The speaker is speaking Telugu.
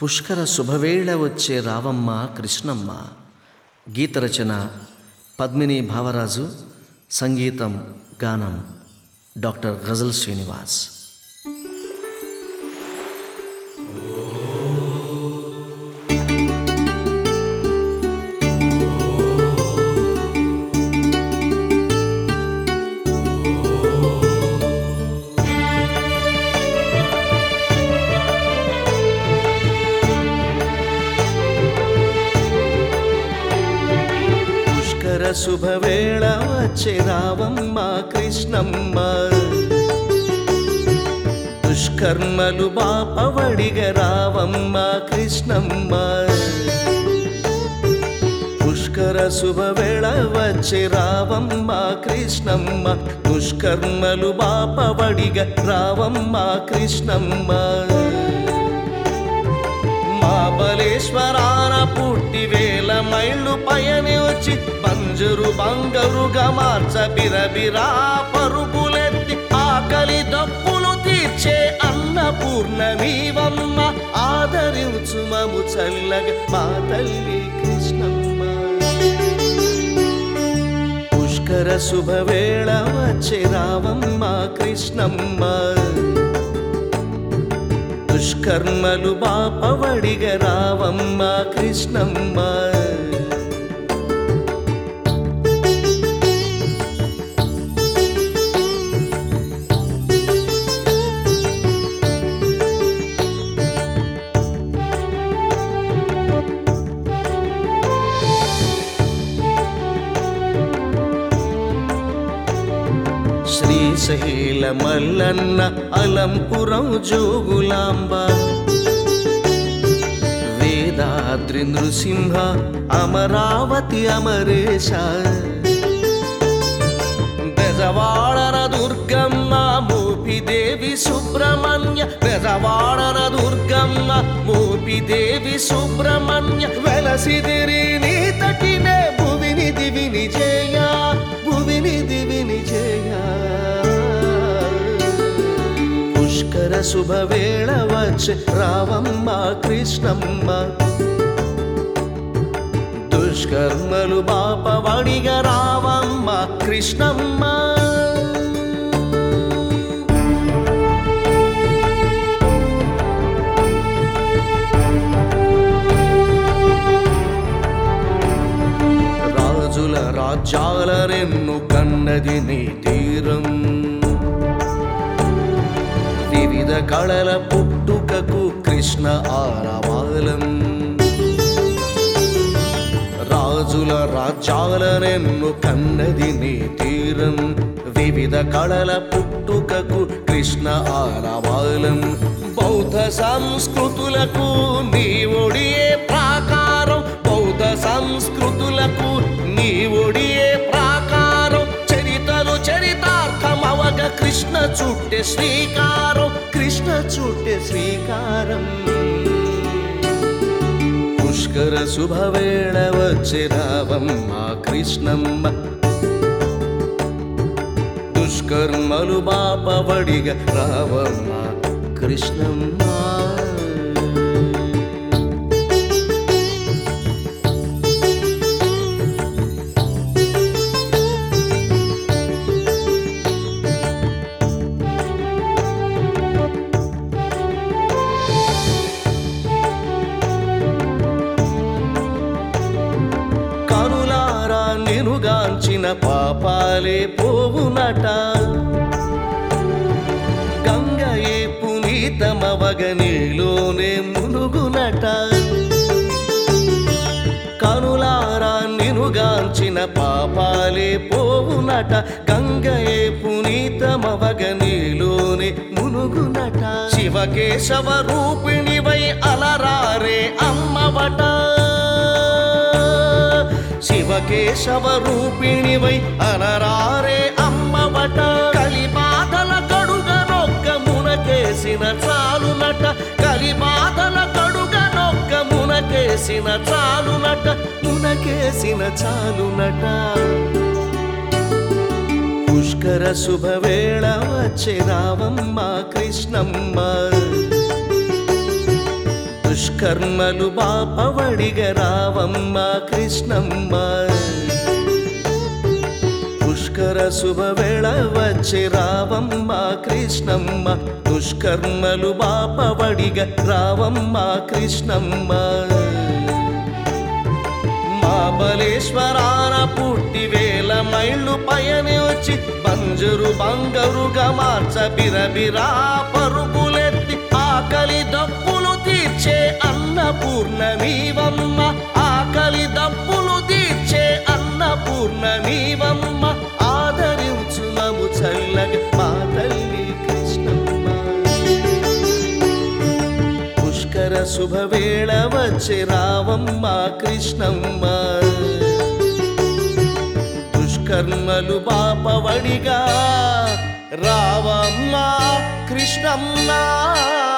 పుష్కర శుభవేళ వచ్చే రావమ్మ కృష్ణమ్మ గీత రచన పద్మిని భావరాజు సంగీతం గానం డాక్టర్ గజల్ శ్రీనివాస్ పుష్కర శుభవేళ వచ్చే రావమ్మ కృష్ణమ్మ దుష్కర్మలు బాపవడిగ రావమ్మ కృష్ణమ్మ పుష్కర శుభవేళ వచ్చే రావమ్మ కృష్ణమ్మ దుష్కర్మలు బాపవడిగ రావమ్మ కృష్ణమ్మ మాబలేశ్వరాన పుట్టి వేల మైళ్ళు పయని వచ్చి పంజరు బంగరుగా మార్చ బిరబిరా పరుగులెత్తి ఆకలి దప్పులు తీర్చే అన్నపూర్ణ నీవమ్మ ఆదరించు మము చల్లగా మా తల్లి కృష్ణమ్మ పుష్కర శుభవేళ వచ్చే రావమ్మ కృష్ణమ్మ దుష్కర్మలు బాపవడిగ రావమ్మ కృష్ణమ్మ శ్రీశైల మల్లన్న అలంపురం జోగులాంబ వేదాద్రి నృసింహ అమరావతి అమరేశ బెజవాడన దుర్గమ్మ మోపిదేవి సుబ్రహ్మణ్య బెజవాడన దుర్గమ్మ మోపిదేవి సుబ్రహ్మణ్య వెలసిదిరి నీతటినే భువిని దివిని జయ భువిని దివిని జయ పుష్కర శుభవేళ వచ్చే రావమ్మ కృష్ణమ్మ దుష్కర్మలు బాపవడిగ రావమ్మ కృష్ణమ్మ రాజుల రాజ్యాలరెన్ను కన్నది నీ తీరం వివిధ కళల పుట్టుకకు కృష్ణ ఆరవాలం రాజుల రాజ్యాలనెన్ను కన్నది నీ తీరం వివిధ కళల పుట్టుకకు కృష్ణ ఆలవాలం బౌద్ధ సంస్కృతులకు నీ ఒడియే ప్రాకారం బౌద్ధ సంస్కృతులకు నీ ఒడియే ప్రాకారం చరితలు చరితార్థమవగ కృష్ణ చుట్టె శ్రీకారం కృష్ణ చుట్టె శ్రీకారం పుష్కర శుభవేళ వచ్చే రావమ్మ కృష్ణమ్మ దుష్కర్మలు బాపబడిగ రావమ్మ కృష్ణమ్మ కనులారా నినుగాంచిన పాపాలే పోవునట గంగయే పునీతమవగ నీలోనే మునుగునట కనులారా నినుగాంచిన పాపాలే పోవునట గంగయే పునీతమవగ నీలోనే మునుగునట శివకేశవ రూపిణివై అలరారే అమ్మవట శివకేశవ రూపిణివై అనరారే అమ్మవట కలిబాధల కడుగనొక్క మునకేసిన చాలునట కలిబాధల కడుగనొక్క మునకేసిన చాలునట మునకేసిన చాలునట పుష్కర శుభవేళ వచ్చే రావమ్మ కృష్ణమ్మ దుష్క దుష్కర్మలు బాపవడిగ రావమ్మ కృష్ణమ్మ పుష్కర శుభవేళ వచ్చి రావమ్మ కృష్ణమ్మ దుష్కర్మలు బాపవడిగ రావమ్మ కృష్ణమ్మ మాబలేశ్వరాన పుట్టి వేల మైళ్ళు పయని వచ్చి బంజరు బంగరుగా మార్చ బిరబిరా పరుగులెత్తి ఆకలి దప్పులు తీర్చే అన్నపూర్ణమీవమ్మ ఆకలి దప్పులు తీర్చే అన్నపూర్ణమీవమ్మ ఆదరించునము చల్లగా మా తల్లి కృష్ణమ్మ పుష్కర శుభవేళ వచ్చి రావమ్మ కృష్ణమ్మ దుష్కర్మలు బాపవడిగా రావమ్మ కృష్ణమ్మ